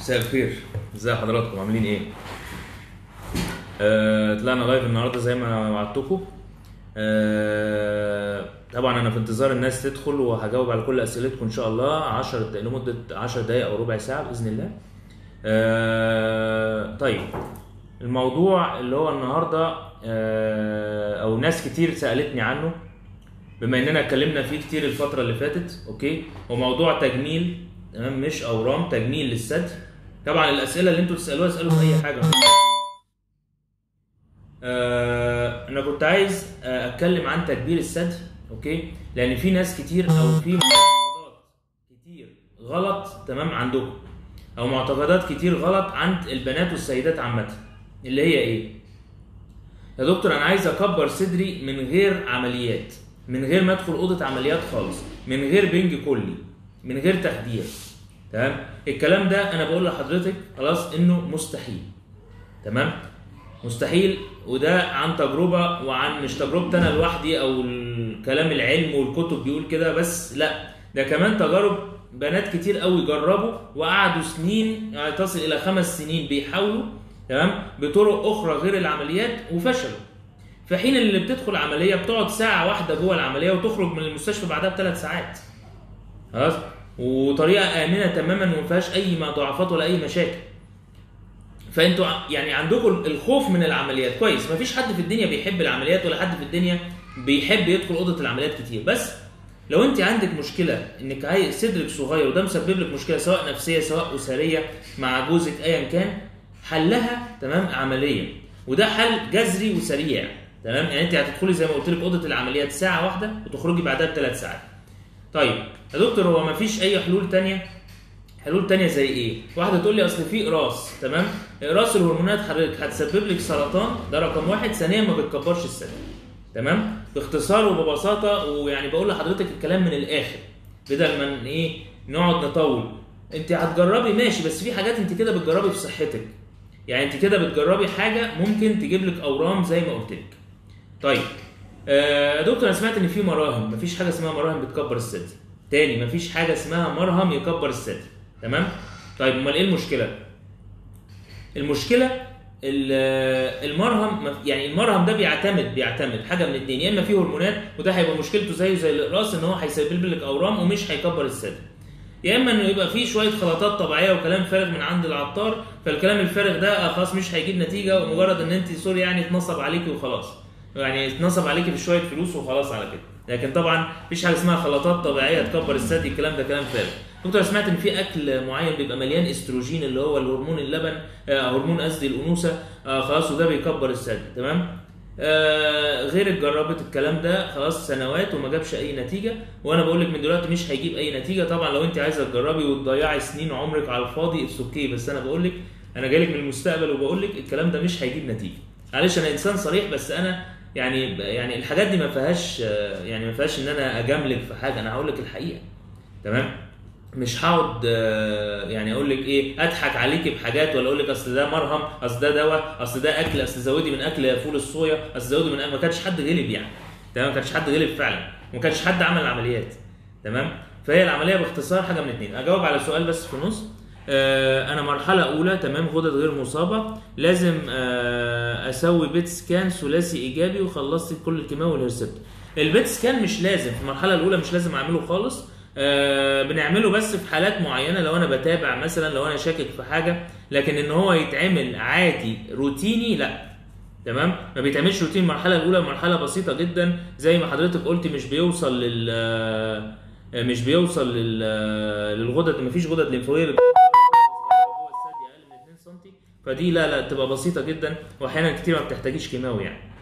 مساء الخير ازي حضراتكم عاملين ايه آه طلعنا لايف النهارده زي ما وعدتكم آه طبعا انا في انتظار الناس تدخل وهجاوب على كل اسئلتكم ان شاء الله 10 دقائق لمده 10 دقائق او ربع ساعه باذن الله آه طيب الموضوع اللي هو النهارده آه او ناس كتير سالتني عنه بما اننا اتكلمنا فيه كتير الفتره اللي فاتت اوكي هو موضوع تجميل تمام مش اورام تجميل للثدي طبعا الاسئله اللي انتوا تسالوها اسالوا في اي حاجه آه انا كنت عايز آه، اتكلم عن تكبير الثدي اوكي لان في ناس كتير او في معتقدات كتير غلط تمام عندكم او معتقدات كتير غلط عند البنات والسيدات عامه اللي هي ايه يا دكتور انا عايز اكبر صدري من غير عمليات من غير ما ادخل اوضه عمليات خالص من غير بنج كلي من غير تخدير تمام الكلام ده انا بقول لحضرتك خلاص انه مستحيل تمام مستحيل وده عن تجربه وعن مش تجربتي انا لوحدي او الكلام العلم والكتب بيقول كده بس لا ده كمان تجارب بنات كتير قوي جربوا وقعدوا سنين يعني تصل الى خمس سنين بيحاولوا تمام بطرق اخرى غير العمليات وفشلوا في حين اللي بتدخل عمليه بتقعد ساعه واحده جوه العمليه وتخرج من المستشفى بعدها بثلاث ساعات خلاص وطريقه امنه تماما وما فيهاش اي مضاعفات ولا اي مشاكل فانتوا ع- يعني عندكم الخوف من العمليات كويس مفيش حد في الدنيا بيحب العمليات ولا حد في الدنيا بيحب يدخل اوضه العمليات كتير بس لو انت عندك مشكله انك عايز صدرك صغير وده مسبب لك مشكله سواء نفسيه سواء اسريه مع جوزك ايا كان حلها تمام عمليا وده حل جذري وسريع تمام يعني انت هتدخلي زي ما قلت لك اوضه العمليات ساعه واحده وتخرجي بعدها بثلاث ساعات طيب يا دكتور هو مفيش اي حلول تانية حلول تانية زي ايه؟ واحدة تقول لي اصل في اقراص تمام؟ اقراص الهرمونات حضرتك هتسبب لك سرطان ده رقم واحد، ثانيا ما بتكبرش الثدي. تمام؟ باختصار وببساطة ويعني بقول لحضرتك الكلام من الاخر بدل ما ن- ايه نقعد نطول. انت هتجربي ماشي بس في حاجات انت كده بتجربي في صحتك. يعني انت كده بتجربي حاجة ممكن تجيب لك اورام زي ما قلت لك. طيب آه، يا دكتور انا سمعت ان في مراهم مفيش حاجه اسمها مراهم بتكبر الثدي تاني مفيش حاجه اسمها مرهم يكبر الثدي تمام طيب امال ايه المشكله المشكله ال- المرهم مف- يعني المرهم ده بيعتمد بيعتمد حاجه من اتنين يا اما فيه هرمونات وده هيبقى مشكلته زيه زي الاقراص ان هو هيسبب لك اورام ومش هيكبر الثدي يا اما انه يبقى فيه شويه خلطات طبيعيه وكلام فارغ من عند العطار فالكلام الفارغ ده آه خلاص مش هيجيب نتيجه ومجرد ان انت سوري يعني اتنصب عليكي وخلاص يعني اتنصب عليكي بشويه فلوس وخلاص على كده لكن طبعا مفيش حاجه اسمها خلطات طبيعيه تكبر الثدي الكلام ده كلام فارغ دكتور سمعت ان في اكل معين بيبقى مليان استروجين اللي هو الهرمون اللبن آه هرمون قصدي الانوثه آه خلاص وده بيكبر الثدي تمام آه غيرك جربت الكلام ده خلاص سنوات وما جابش اي نتيجه وانا بقول لك من دلوقتي مش هيجيب اي نتيجه طبعا لو انت عايزه تجربي وتضيعي سنين عمرك على الفاضي اتس اوكي بس انا بقول لك انا جاي لك من المستقبل وبقول لك الكلام ده مش هيجيب نتيجه معلش انا انسان صريح بس انا يعني يعني الحاجات دي ما فيهاش آه، يعني ما فيهاش ان انا اجاملك في حاجه انا هقول لك الحقيقه تمام مش هقعد آه، يعني اقول لك ايه اضحك عليكي بحاجات ولا اقول لك اصل ده مرهم اصل ده دواء اصل ده اكل اصل زودي من اكل فول الصويا اصل زودي من أكل. ما كانش حد غلب يعني تمام ما كانش حد غلب فعلا وما كانش حد عمل عمليات تمام فهي العمليه باختصار حاجه من اتنين اجاوب على سؤال بس في النص آه، انا مرحله اولى تمام غدد غير مصابه لازم آه، اسوي بيت سكان ثلاثي ايجابي وخلصت كل الكيماوي والهرسبت البيت سكان مش لازم في المرحله الاولى مش لازم اعمله خالص آه، بنعمله بس في حالات معينه لو انا بتابع مثلا لو انا شاكك في حاجه لكن ان هو يتعمل عادي روتيني لا تمام ما بيتعملش روتين المرحله الاولى مرحله بسيطه جدا زي ما حضرتك قلت مش بيوصل لل آه، مش بيوصل لل آه، للغدد مفيش غدد ليمفاويه جوه الثدي اقل من 2 سم فدي لا لا تبقى بسيطه جدا واحيانا كتير ما بتحتاجيش كيماوي يعني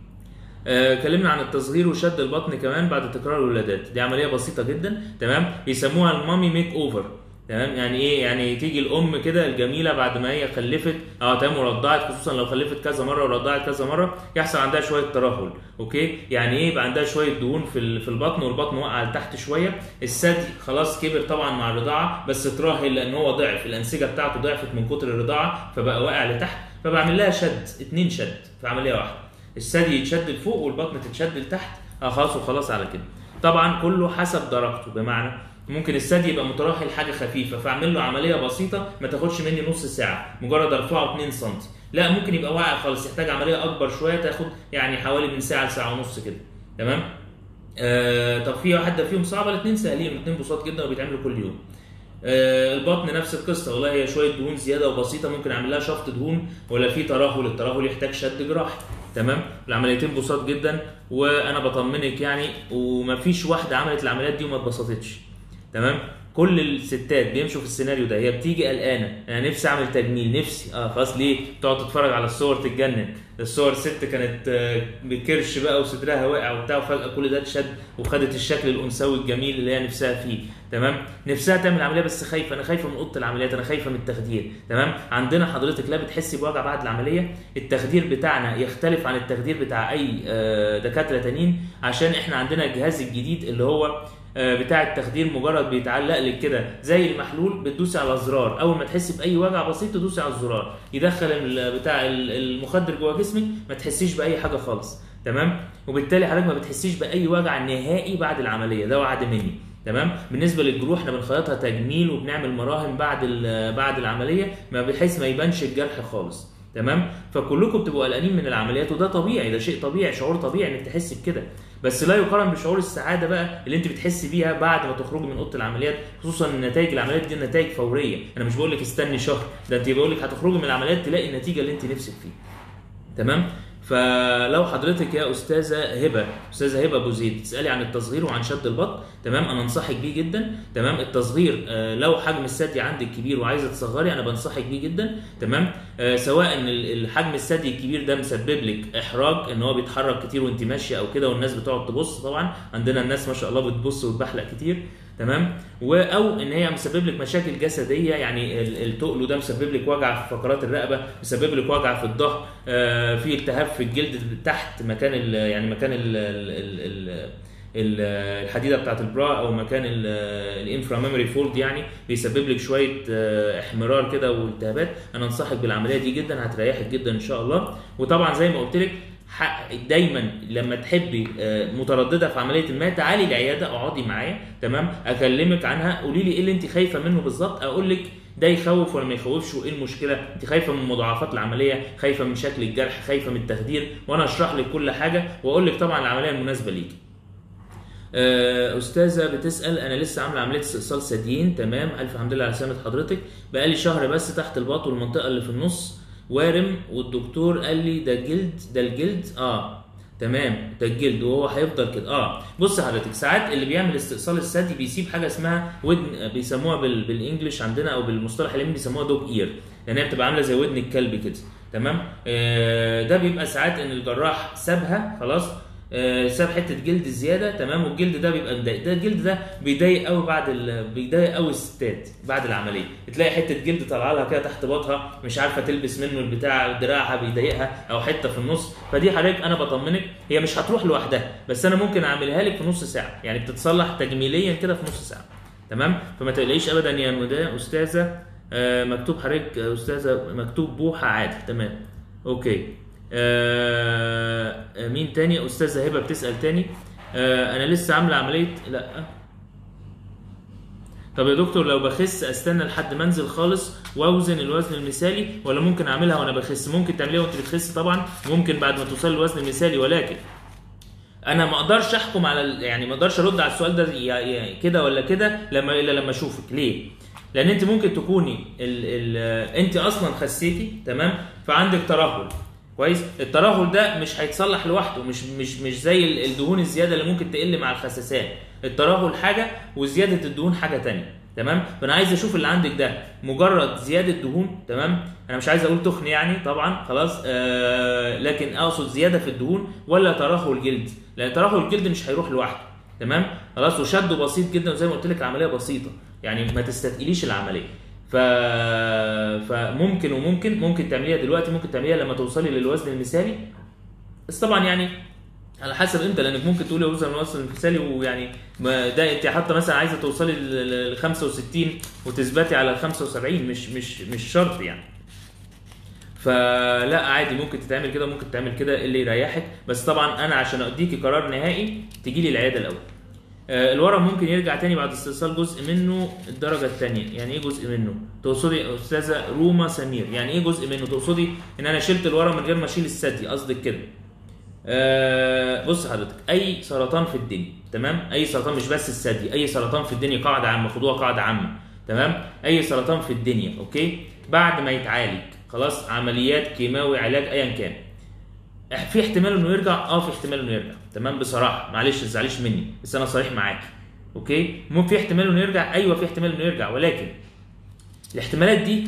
آه، اتكلمنا عن التصغير وشد البطن كمان بعد تكرار الولادات دي عمليه بسيطه جدا تمام بيسموها المامي ميك اوفر تمام يعني ايه يعني تيجي الام كده الجميله بعد ما هي خلفت اه تمام ورضعت خصوصا لو خلفت كذا مره ورضعت كذا مره يحصل عندها شويه ترهل اوكي يعني ايه يبقى عندها شويه دهون في ال- في البطن والبطن واقع لتحت شويه الثدي خلاص كبر طبعا مع الرضاعه بس ترهل لان هو ضعف الانسجه بتاعته ضعفت من كتر الرضاعه فبقى واقع لتحت فبعمل لها شد اتنين شد في عمليه واحده الثدي يتشد لفوق والبطن تتشد لتحت اه خلاص وخلاص على كده طبعا كله حسب درجته بمعنى ممكن الثدي يبقى مترهل حاجه خفيفه فاعمل له عمليه بسيطه ما تاخدش مني نص ساعه مجرد ارفعه 2 سم لا ممكن يبقى واقع خالص يحتاج عمليه اكبر شويه تاخد يعني حوالي من ساعه لساعه ونص كده تمام آه طب في واحده فيهم صعبه الاثنين سهلين الاثنين بساط جدا وبيتعملوا كل يوم آه، البطن نفس القصه والله هي شويه دهون زياده وبسيطه ممكن اعمل لها شفط دهون ولا في ترهل الترهل يحتاج شد جراحي تمام العمليتين بساط جدا وانا بطمنك يعني ومفيش واحده عملت العمليات دي وما اتبسطتش تمام كل الستات بيمشوا في السيناريو ده هي بتيجي قلقانه انا نفسي اعمل تجميل نفسي اه خلاص ليه تقعد تتفرج على الصور تتجنن الصور ست كانت آه، بكرش بقى وصدرها واقع وبتاع وفجاه كل ده اتشد وخدت الشكل الانثوي الجميل اللي هي نفسها فيه تمام نفسها تعمل عمليه بس خايفه انا خايفه من اوضه العمليات انا خايفه من التخدير تمام عندنا حضرتك لا بتحسي بوجع بعد العمليه التخدير بتاعنا يختلف عن التخدير بتاع اي آه، دكاتره تانيين عشان احنا عندنا الجهاز الجديد اللي هو آه، بتاع التخدير مجرد بيتعلق لك كده زي المحلول بتدوسي على زرار اول ما تحسي باي وجع بسيط تدوسي على الزرار يدخل ال- بتاع ال- المخدر جوه جسمك ما تحسيش باي حاجه خالص تمام وبالتالي حضرتك ما بتحسيش باي وجع نهائي بعد العمليه ده وعد مني تمام بالنسبه للجروح احنا بنخيطها تجميل وبنعمل مراهم بعد ال- بعد العمليه ما بحيث ما يبانش الجرح خالص تمام فكلكم بتبقوا قلقانين من العمليات وده طبيعي ده شيء طبيعي شعور طبيعي انك تحس بكده بس لا يقارن بشعور السعاده بقى اللي انت بتحسي بيها بعد ما تخرجي من اوضه العمليات خصوصا ان نتائج العمليات دي نتائج فوريه انا مش بقول لك استني شهر ده انت بقول لك هتخرجي من العمليات تلاقي النتيجه اللي انت نفسك فيها تمام فلو حضرتك يا استاذه هبه استاذه هبه ابو زيد تسالي عن التصغير وعن شد البطن تمام انا انصحك بيه جدا تمام التصغير آه، لو حجم الثدي عندك كبير وعايزه تصغري انا بنصحك بيه جدا تمام آه، سواء ان ال- الحجم الثدي الكبير ده مسبب لك احراج ان هو بيتحرك كتير وانت ماشيه او كده والناس بتقعد تبص طبعا عندنا الناس ما شاء الله بتبص وتبحلق كتير تمام و- او ان هي مسبب لك مشاكل جسديه يعني ال- التقل ده مسبب لك وجع في فقرات الرقبه مسبب لك وجع في الظهر آه، في التهاب في الجلد تحت مكان ال يعني مكان ال ال ال ال الحديده بتاعت البرا او مكان الانفرا ميموري فولد يعني بيسبب لك شويه آه، احمرار كده والتهابات انا انصحك بالعمليه دي جدا هتريحك جدا ان شاء الله وطبعا زي ما قلت لك ح- دايما لما تحبي آه، متردده في عمليه ما تعالي العياده اقعدي معايا تمام اكلمك عنها قولي لي ايه اللي انت خايفه منه بالظبط اقول لك ده يخوف ولا ما يخوفش وايه المشكله انت خايفه من مضاعفات العمليه خايفه من شكل الجرح خايفه من التخدير وانا اشرح لك كل حاجه واقول لك طبعا العمليه المناسبه ليكي آه، استاذه بتسال انا لسه عامله عمليه استئصال ثديين تمام الف حمد لله على سلامه حضرتك بقالي شهر بس تحت الباط والمنطقه اللي في النص وارم والدكتور قال لي ده جلد ده الجلد اه تمام ده الجلد وهو هيفضل كده اه بص حضرتك ساعات اللي بيعمل استئصال الثدي بيسيب حاجه اسمها ودن بيسموها بال... بالانجلش عندنا او بالمصطلح العلمي بيسموها دوج اير لان هي بتبقى عامله زي ودن الكلب كده تمام آه ده بيبقى ساعات ان الجراح سابها خلاص آه، ساب حته جلد زياده تمام والجلد ده بيبقى مضايق ده الجلد ده بيضايق قوي بعد ال... بيضايق قوي الستات بعد العمليه تلاقي حته جلد طالعه لها كده تحت باطها مش عارفه تلبس منه البتاع دراعها بيضايقها او حته في النص فدي حضرتك انا بطمنك هي مش هتروح لوحدها بس انا ممكن اعملها لك في نص ساعه يعني بتتصلح تجميليا كده في نص ساعه تمام فما تقلقيش ابدا يا مدام استاذه آه، مكتوب حضرتك آه، استاذه مكتوب بوحه عادل تمام اوكي آه آه، مين تاني استاذه هبه بتسال تاني آه انا لسه عامله عمليه لا طب يا دكتور لو بخس استنى لحد ما انزل خالص واوزن الوزن المثالي ولا ممكن اعملها وانا بخس ممكن تعمليها وانت بتخس طبعا ممكن بعد ما توصل للوزن المثالي ولكن انا ما اقدرش احكم على ال- يعني ما اقدرش ارد على السؤال ده يا- يا كده ولا كده لما الا لما اشوفك ليه لان انت ممكن تكوني ال ال انت اصلا خسيتي تمام فعندك ترهل كويس الترهل ده مش هيتصلح لوحده مش مش مش زي ال- الدهون الزياده اللي ممكن تقل مع الخسسان الترهل حاجه وزياده الدهون حاجه تانية تمام فانا عايز اشوف اللي عندك ده مجرد زياده دهون تمام انا مش عايز اقول تخن يعني طبعا خلاص آه لكن اقصد زياده في الدهون ولا ترهل جلد لان ترهل الجلد مش هيروح لوحده تمام خلاص وشده بسيط جدا وزي ما قلت لك العمليه بسيطه يعني ما تستثقليش العمليه ف... فممكن وممكن ممكن تعمليها دلوقتي ممكن تعمليها لما توصلي للوزن المثالي بس طبعا يعني على حسب انت لانك ممكن تقولي وزن الوزن المثالي ويعني ما ده انت حتى مثلا عايزه توصلي ل 65 وتثبتي على 75 مش مش مش شرط يعني فلا عادي ممكن تتعمل كده ممكن تعمل كده اللي يريحك بس طبعا انا عشان اديكي قرار نهائي تجي لي العياده الاول آه، الورم ممكن يرجع تاني بعد استئصال جزء منه الدرجة التانية يعني ايه جزء منه تقصدي يا استاذة روما سمير يعني ايه جزء منه تقصدي ان انا شلت الورم من غير ما اشيل الثدي قصدك كده آه بص حضرتك اي سرطان في الدنيا تمام اي سرطان مش بس الثدي اي سرطان في الدنيا قاعده عامه خدوها قاعده عامه تمام اي سرطان في الدنيا اوكي بعد ما يتعالج خلاص عمليات كيماوي علاج ايا كان في احتمال انه يرجع اه في احتمال انه يرجع تمام بصراحه معلش ما تزعليش مني بس انا صريح معاك اوكي مو في احتمال انه يرجع ايوه في احتمال انه يرجع ولكن الاحتمالات دي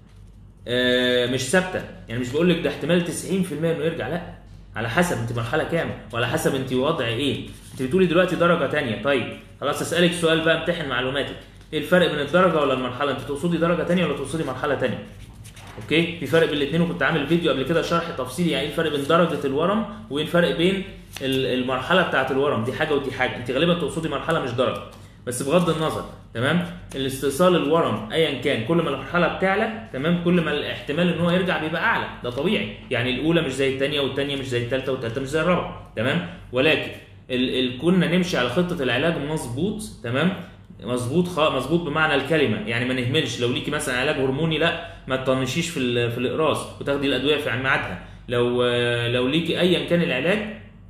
آه مش ثابته يعني مش بقول لك ده احتمال 90% انه يرجع لا على حسب انت مرحله كام وعلى حسب انت وضع ايه انت بتقولي دلوقتي درجه تانية طيب خلاص اسالك سؤال بقى امتحن معلوماتك ايه الفرق بين الدرجه ولا المرحله انت تقصدي درجه تانية ولا تقصدي مرحله تانية اوكي في فرق بين الاثنين وكنت عامل فيديو قبل كده شرح تفصيلي يعني ايه الفرق بين درجه الورم وايه الفرق بين ال- المرحله بتاعه الورم دي حاجه ودي حاجه انت غالبا تقصدي مرحله مش درجه بس بغض النظر تمام الاستئصال الورم ايا كان كل ما المرحله بتعلى تمام كل ما الاحتمال ان هو يرجع بيبقى اعلى ده طبيعي يعني الاولى مش زي الثانيه والثانيه مش زي الثالثه والثالثه مش زي الرابعه تمام ولكن ال ال كنا نمشي على خطه العلاج مظبوط تمام مظبوط خ... مظبوط بمعنى الكلمه يعني ما نهملش لو ليكي مثلا علاج هرموني لا ما تطنشيش في ال... في الاقراص وتاخدي الادويه في ميعادها لو لو ليكي ايا كان العلاج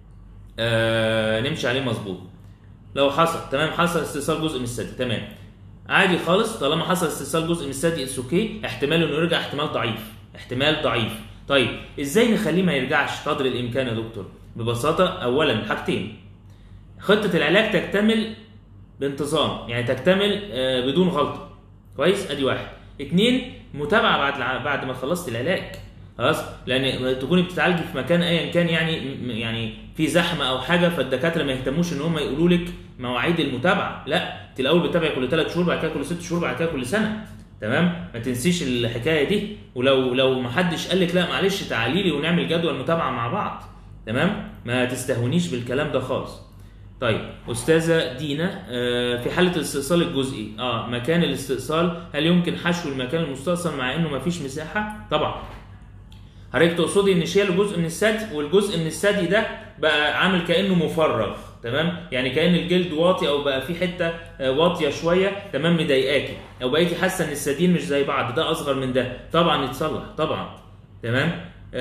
آه نمشي عليه مظبوط لو حصل تمام حصل استئصال جزء من الثدي تمام عادي خالص طالما حصل استئصال جزء من الثدي اتس اوكي احتمال انه يرجع احتمال ضعيف احتمال ضعيف طيب ازاي نخليه ما يرجعش قدر الامكان يا دكتور ببساطه اولا حاجتين خطه العلاج تكتمل بانتظام يعني تكتمل آه، بدون غلطه كويس ادي واحد اتنين متابعه بعد الع- بعد ما خلصت العلاج خلاص لان تكوني بتتعالجي في مكان ايا كان يعني م- يعني في زحمه او حاجه فالدكاتره ما يهتموش ان هم يقولوا لك مواعيد المتابعه لا انت الاول بتتابعي كل ثلاث شهور بعد كده كل ست شهور بعد كده كل سنه تمام ما تنسيش الحكايه دي ولو لو ما حدش قال لك لا معلش تعالي لي ونعمل جدول متابعه مع بعض تمام ما تستهونيش بالكلام ده خالص طيب استاذه دينا آه، في حاله الاستئصال الجزئي اه مكان الاستئصال هل يمكن حشو المكان المستأصل مع انه ما فيش مساحه طبعا حضرتك تقصدي ان شيل جزء من الثدي والجزء من الثدي ده بقى عامل كانه مفرغ تمام يعني كان الجلد واطي او بقى في حته آه، واطيه شويه تمام مضايقاكي او بقيتي حاسه ان الثديين مش زي بعض ده اصغر من ده طبعا يتصلح طبعا تمام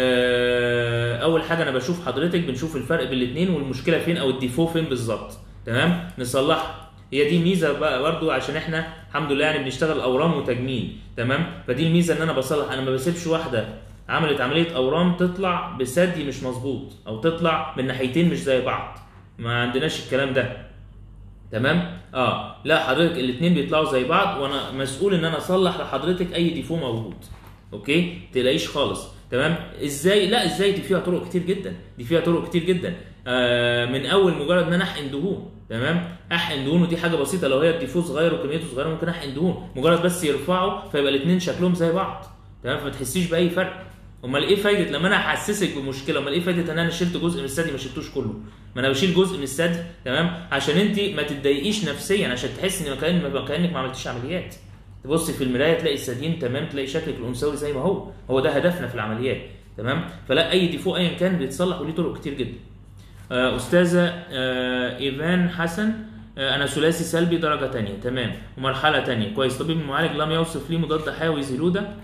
آه، اول حاجه انا بشوف حضرتك بنشوف الفرق بين الاثنين والمشكله فين او الديفو فين بالظبط تمام نصلحها هي دي ميزه بقى برضو عشان احنا الحمد لله يعني بنشتغل اورام وتجميل تمام فدي الميزه ان انا بصلح انا ما بسيبش واحده عملت عمليه اورام تطلع بثدي مش مظبوط او تطلع من ناحيتين مش زي بعض ما عندناش الكلام ده تمام اه لا حضرتك الاثنين بيطلعوا زي بعض وانا مسؤول ان انا اصلح لحضرتك اي ديفو موجود اوكي تلاقيش خالص تمام ازاي لا ازاي دي فيها طرق كتير جدا دي فيها طرق كتير جدا آه من اول مجرد ان انا احقن دهون تمام احقن دهون ودي حاجه بسيطه لو هي الديفو صغير وكميته صغيره ممكن احقن دهون مجرد بس يرفعوا فيبقى الاثنين شكلهم زي بعض تمام فما تحسيش باي فرق امال ايه فايده لما انا احسسك بمشكله امال ايه فايده ان انا شلت جزء من الثدي ما شلتوش كله ما انا بشيل جزء من الثدي تمام عشان انت ما تتضايقيش نفسيا عشان تحسي ان كأن ما كانك ما عملتيش عمليات تبصي في المرايه تلاقي الثديين تمام تلاقي شكلك الانثوي زي ما هو هو ده هدفنا في العمليات تمام فلا اي ديفو ايا كان بيتصلح وليه طرق كتير جدا آه، استاذه آه، ايفان حسن آه، انا ثلاثي سلبي درجه تانية تمام ومرحله تانية كويس طبيب المعالج لم يوصف لي مضاد حيوي زيلودا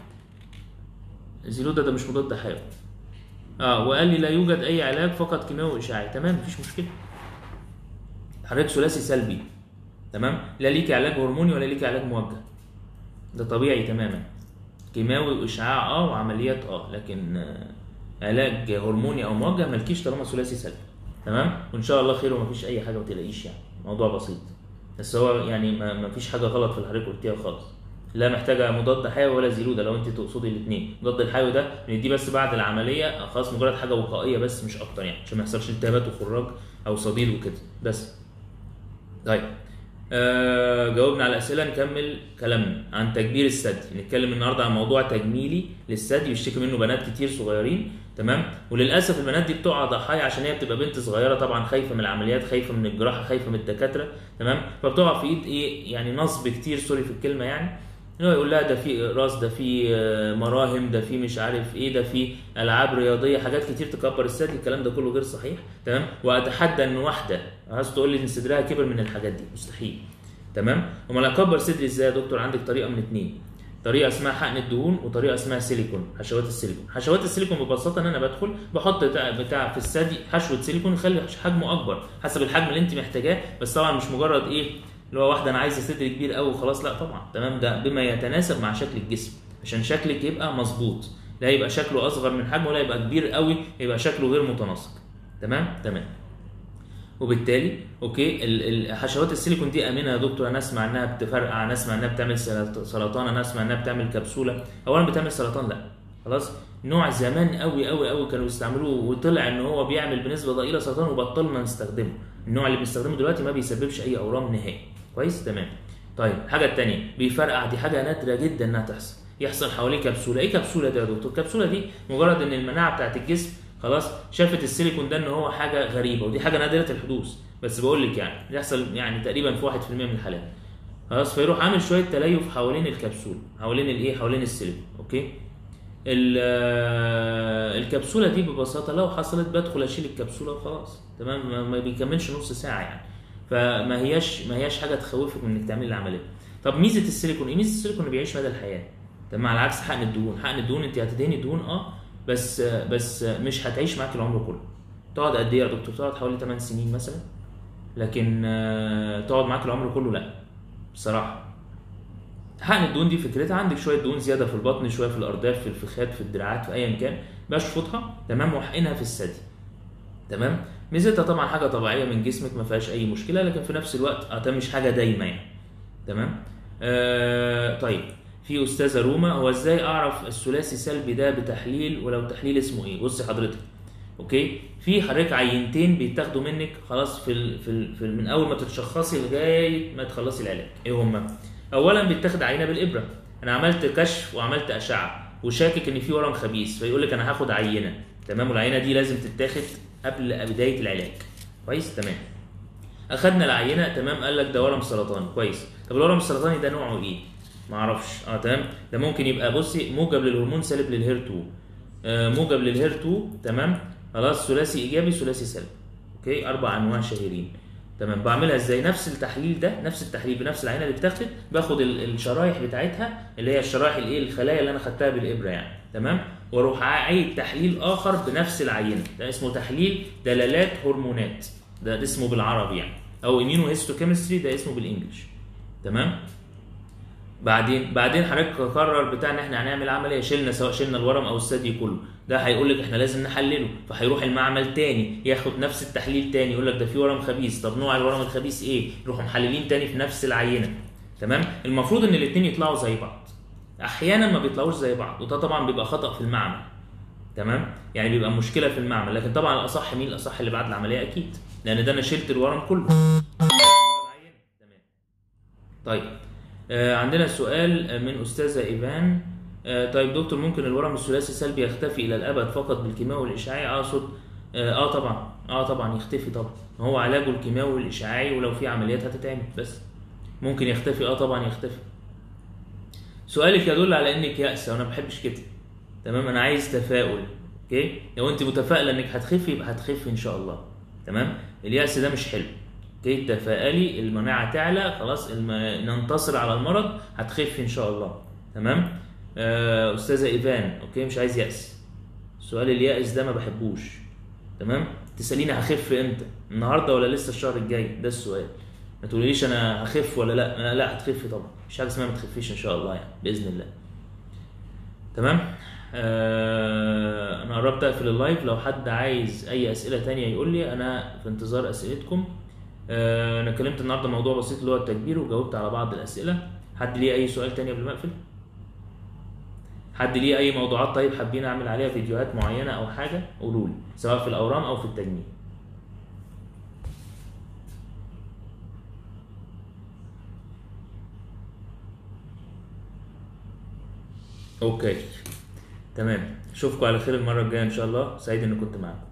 زيلودا ده مش مضاد حيوي اه وقال لي لا يوجد اي علاج فقط كيماوي واشعاعي تمام مفيش مشكله حضرتك ثلاثي سلبي تمام لا ليك علاج هرموني ولا ليك علاج موجه ده طبيعي تماما كيماوي واشعاع اه وعمليات اه لكن آه، علاج هرموني او موجه مالكيش طالما ثلاثي سلبي تمام وان شاء الله خير ومفيش اي حاجه ما تلاقيش يعني موضوع بسيط بس هو يعني ما ما فيش حاجه غلط في اللي حضرتك قلتيها خالص لا محتاجه مضاد حيوي ولا زيلودا لو انت تقصدي الاثنين المضاد الحيوي ده بنديه بس بعد العمليه خلاص مجرد حاجه وقائيه بس مش اكتر يعني عشان ما يحصلش التهابات وخراج او صديد وكده بس طيب آه جاوبنا على الاسئله نكمل كلامنا عن تكبير الثدي نتكلم النهارده عن موضوع تجميلي للثدي بيشتكي منه بنات كتير صغيرين تمام وللاسف البنات دي بتقع ضحايا عشان هي بتبقى بنت صغيره طبعا خايفه من العمليات خايفه من الجراحه خايفه من الدكاتره تمام فبتقع في ايد ايه يعني نصب كتير سوري في الكلمه يعني إن هو يقول لها ده في راس ده في آه، مراهم ده في مش عارف ايه ده في العاب رياضيه حاجات كتير تكبر الثدي الكلام ده كله غير صحيح تمام واتحدى ان واحده عايز تقول لي ان صدرها كبر من الحاجات دي مستحيل تمام امال اكبر صدري ازاي يا دكتور عندك طريقه من اتنين طريقه اسمها حقن الدهون وطريقه اسمها سيليكون حشوات السيليكون حشوات السيليكون ببساطه ان انا بدخل بحط بتاع, بتاع في الثدي حشوه سيليكون يخلي حجمه اكبر حسب الحجم اللي انت محتاجاه بس طبعا مش مجرد ايه اللي هو واحده انا عايزه صدر كبير قوي وخلاص لا طبعا تمام ده بما يتناسب مع شكل الجسم عشان شكلك يبقى مظبوط لا يبقى شكله اصغر من حجمه ولا يبقى كبير قوي يبقى شكله غير متناسق تمام تمام وبالتالي اوكي ال- ال- حشوات السيليكون دي امنه يا دكتور انا اسمع انها بتفرقع انا اسمع انها بتعمل سرط- سرطان انا اسمع انها بتعمل كبسوله اولا بتعمل سرطان لا خلاص نوع زمان قوي قوي قوي كانوا بيستعملوه وطلع ان هو بيعمل بنسبه ضئيله سرطان وبطلنا نستخدمه النوع اللي بنستخدمه دلوقتي ما بيسببش اي اورام نهائي كويس تمام طيب الحاجه الثانيه بيفرقع دي حاجه نادره جدا انها تحصل يحصل حواليه كبسوله ايه كبسوله ده يا دكتور الكبسوله دي مجرد ان المناعه بتاعت الجسم خلاص شافت السيليكون ده ان هو حاجه غريبه ودي حاجه نادره الحدوث بس بقول لك يعني بيحصل يعني تقريبا في 1% من الحالات خلاص فيروح عامل شويه تليف حوالين الكبسوله حوالين الايه حوالين السيليكون اوكي ال- آه، الكبسوله دي ببساطه لو حصلت بدخل اشيل الكبسوله وخلاص تمام ما- ما بيكملش نص ساعه يعني فما هياش ما هياش حاجه تخوفك من انك تعملي العمليه طب ميزه السيليكون ايه ميزه السيليكون انه بيعيش مدى الحياه تمام على عكس حقن الدهون حقن الدهون انت هتدهني دهون اه بس بس مش هتعيش معاك العمر كله تقعد قد ايه يا دكتور تقعد حوالي 8 سنين مثلا لكن آه، تقعد معاك العمر كله لا بصراحه حقن الدهون دي فكرتها عندك شويه دهون زياده في البطن شويه في الارداف في الفخاد في الدراعات في ايا كان بشفطها تمام واحقنها في الثدي تمام ميزتها طبعا حاجه طبيعيه من جسمك ما فيهاش اي مشكله لكن في نفس الوقت اه ده مش حاجه دايمه يعني تمام آه طيب في استاذه روما هو ازاي اعرف الثلاثي سلبي ده بتحليل ولو تحليل اسمه ايه بصي حضرتك اوكي في حضرتك عينتين بيتاخدوا منك خلاص في ال في, ال في ال من اول ما تتشخصي لغايه ما تخلصي العلاج ايه هما اولا بيتاخد عينه بالابره انا عملت كشف وعملت اشعه وشاكك ان في ورم خبيث فيقول لك انا هاخد عينه تمام والعينه دي لازم تتاخد قبل بدايه العلاج كويس تمام اخدنا العينه تمام قال لك ده ورم سرطان كويس طب الورم السرطاني ده نوعه ايه ما اعرفش اه تمام ده ممكن يبقى بصي موجب للهرمون سالب للهير 2 آه موجب للهير 2 تمام خلاص ثلاثي ايجابي ثلاثي سلبي اوكي اربع انواع شهيرين تمام بعملها ازاي نفس التحليل ده نفس التحليل بنفس العينه اللي بتاخد باخد ال- الشرايح بتاعتها اللي هي الشرايح الايه الخلايا اللي انا خدتها بالابره يعني تمام واروح اعيد تحليل اخر بنفس العينه ده اسمه تحليل دلالات هرمونات ده, ده اسمه بالعربي يعني او اميونو هيستوكيمستري ده اسمه بالانجلش تمام بعدين بعدين حضرتك قرر بتاع ان احنا هنعمل عمليه شلنا سواء شلنا الورم او الثدي كله ده هيقول لك احنا لازم نحلله فهيروح المعمل تاني ياخد نفس التحليل تاني يقول لك ده في ورم خبيث طب نوع الورم الخبيث ايه يروحوا محللين تاني في نفس العينه تمام المفروض ان الاثنين يطلعوا زي بعض احيانا ما بيطلعوش زي بعض وده طبعا بيبقى خطا في المعمل تمام يعني بيبقى مشكله في المعمل لكن طبعا الاصح مين الاصح اللي بعد العمليه اكيد لان ده انا شلت الورم كله تمام طيب آه عندنا سؤال من استاذه ايفان آه طيب دكتور ممكن الورم الثلاثي السلبي يختفي الى الابد فقط بالكيماوي والاشعاعي اقصد اه, آه طبعا اه طبعا يختفي طبعا هو علاجه الكيماوي والاشعاعي ولو في عمليات هتتعمل بس ممكن يختفي اه طبعا يختفي سؤالك يدل على انك يائسه وانا ما بحبش كده تمام انا عايز تفاؤل اوكي لو انت متفائله انك هتخفي يبقى هتخفي ان شاء الله تمام اليأس ده مش حلو اوكي تفائلي المناعه تعلى خلاص الم... ننتصر على المرض هتخفي ان شاء الله تمام آه استاذه ايفان اوكي مش عايز يأس سؤال اليأس ده ما بحبوش تمام تساليني هخف امتى النهارده ولا لسه الشهر الجاي ده السؤال ما تقوليش انا هخف ولا لا أنا لا هتخفي طبعا مش حاجه اسمها ما تخفيش ان شاء الله يعني باذن الله تمام آه انا قربت اقفل اللايف لو حد عايز اي اسئله تانية يقول لي انا في انتظار اسئلتكم آه انا اتكلمت النهارده موضوع بسيط اللي هو التكبير وجاوبت على بعض الاسئله حد ليه اي سؤال تاني قبل ما اقفل حد ليه اي موضوعات طيب حابين اعمل عليها فيديوهات معينه او حاجه قولوا لي سواء في الاورام او في التجميل اوكي تمام اشوفكم على خير المره الجايه ان شاء الله سعيد اني كنت معاكم